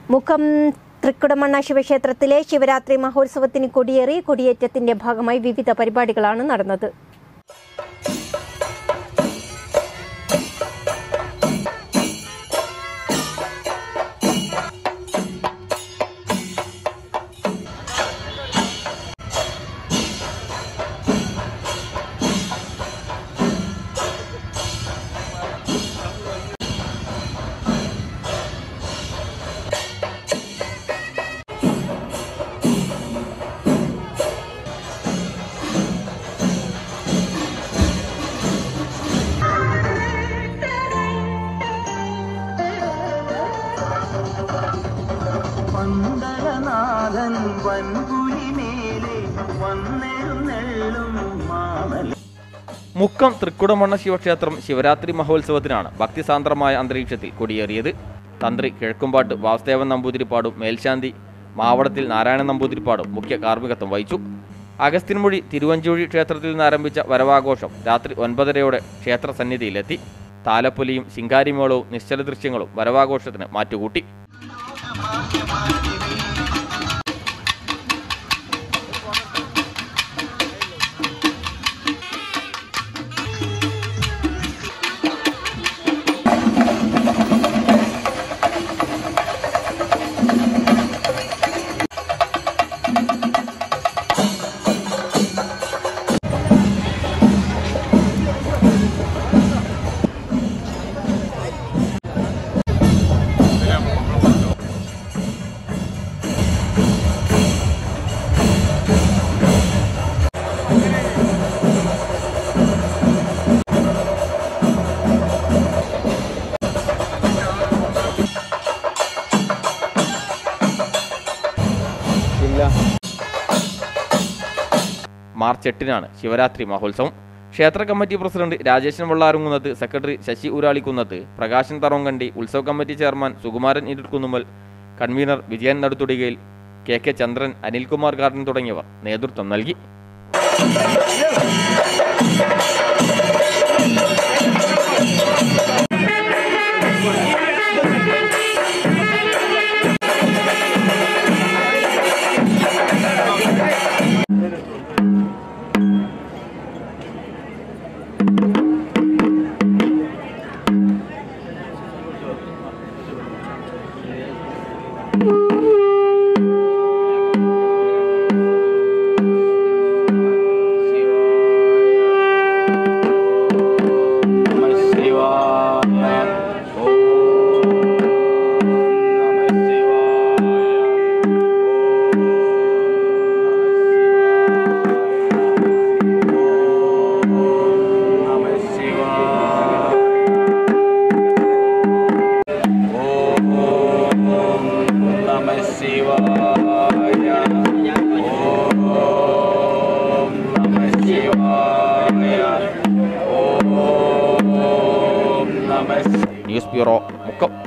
മുഖം തൃക്കുടമണ്ണ ശിവക്ഷേത്രത്തിലെ ശിവരാത്രി മഹോത്സവത്തിന് കൊടിയേറി കൊടിയേറ്റത്തിന്റെ ഭാഗമായി വിവിധ പരിപാടികളാണ് നടന്നത് മണ്ഡലനാഥൻ വൻപുലിമേലെ വന്നെഴുന്നെള്ളും മാമല മുക്കം തൃക്കുടമണ്ണ ശിവക്ഷേത്രം ശിവരാത്രി മഹോത്സവത്തിനാണ് ഭക്തിസാന്ദ്രമായ അന്തരീക്ഷത്തിൽ കൊടിയേറിയത് തന്ത്രി കിഴക്കുംപാട്ട് വാസുദേവൻ നമ്പൂതിരിപ്പാടും മേൽശാന്തി മാവടത്തിൽ നാരായണൻ നമ്പൂതിരിപ്പാടും മുഖ്യ കാർമ്മികത്വം വഹിച്ചു അഗസ്ത്യൻമൊഴി തിരുവഞ്ചൂഴി ക്ഷേത്രത്തിൽ നിന്ന് ആരംഭിച്ച വരവാഘോഷം രാത്രി ഒൻപതരയോടെ ക്ഷേത്ര സന്നിധിയിലെത്തി താലപ്പൊലിയും ശിങ്കാരിമേളവും നിശ്ചല ദൃശ്യങ്ങളും വരവാഘോഷത്തിന് മാറ്റുകൂട്ടി മാർച്ച് എട്ടിനാണ് ശിവരാത്രി മഹോത്സവം ക്ഷേത്ര committee president Rajeshan Vellarungunnath secretary Sasi Uralikunnath Prakashan Tharonkandi ഉത്സവ committee chairman Sukumaran Iruttukunnummal convener Vijayan നടുത്തുടികയിൽ K K Chandran Anilkumar garden തുടങ്ങിയവർ നേതൃത്വം നൽകി ന്യൂസ് ബ്യൂറോ മുക്കം